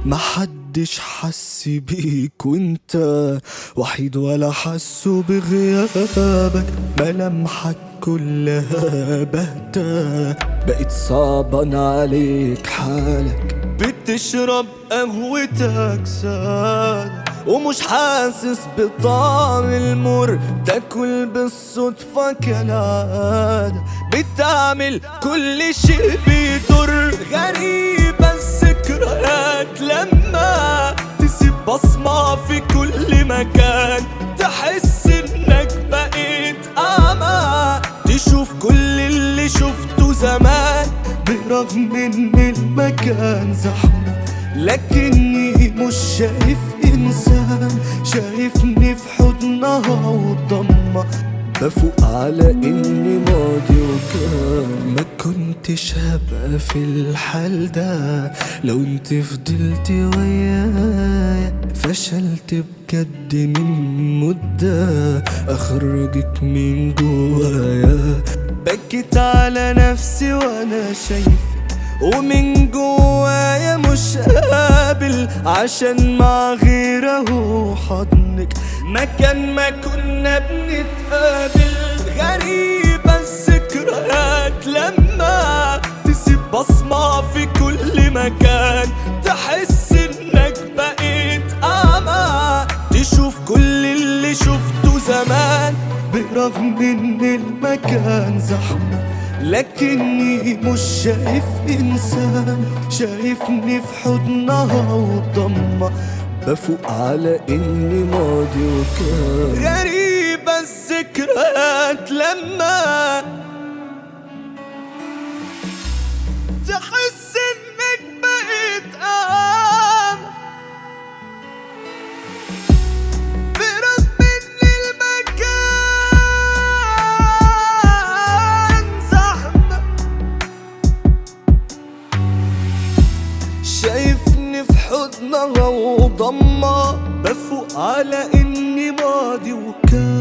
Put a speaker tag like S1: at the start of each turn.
S1: محدش حس بيك وانت وحيد ولا حسوا بغيابك ملامحك كلها بهتة بقت صعبان عليك حالك بتشرب قهوتك سادة ومش حاسس بطعم المر تاكل بالصدفة كالعادة بتعمل كل شيء بيضر غريبة الذكريات لما تسيب بصمة في كل مكان تحس انك بقيت اعمى تشوف كل اللي شفته زمان برغم ان المكان زحمة لكني مش شايف انسان شايفني في حضنها وضمة بفوق على اني ماضي وكان ما كنتش هبقى في الحال ده لو انت فضلت ويايا فشلت بجد من مدة اخرجك من جوايا بكيت على نفسي وانا شايفك ومن جوايا مش قابل عشان مع غيره حضنك مكان ما كنا بنتقابل غريبة الذكريات لما تسيب بصمة في كل مكان تحس انك بقيت اعمى تشوف كل اللي شفته زمان برغم ان المكان زحمة لكني مش شايف انسان شايفني في حضنها وضمة بفوق على اني ماضي وكان غريبة الذكريات لما تحس انك بقيت اعمى برغم ان المكان زحمة شايفني في حضنها وضمة بفوق على اني ماضي وكان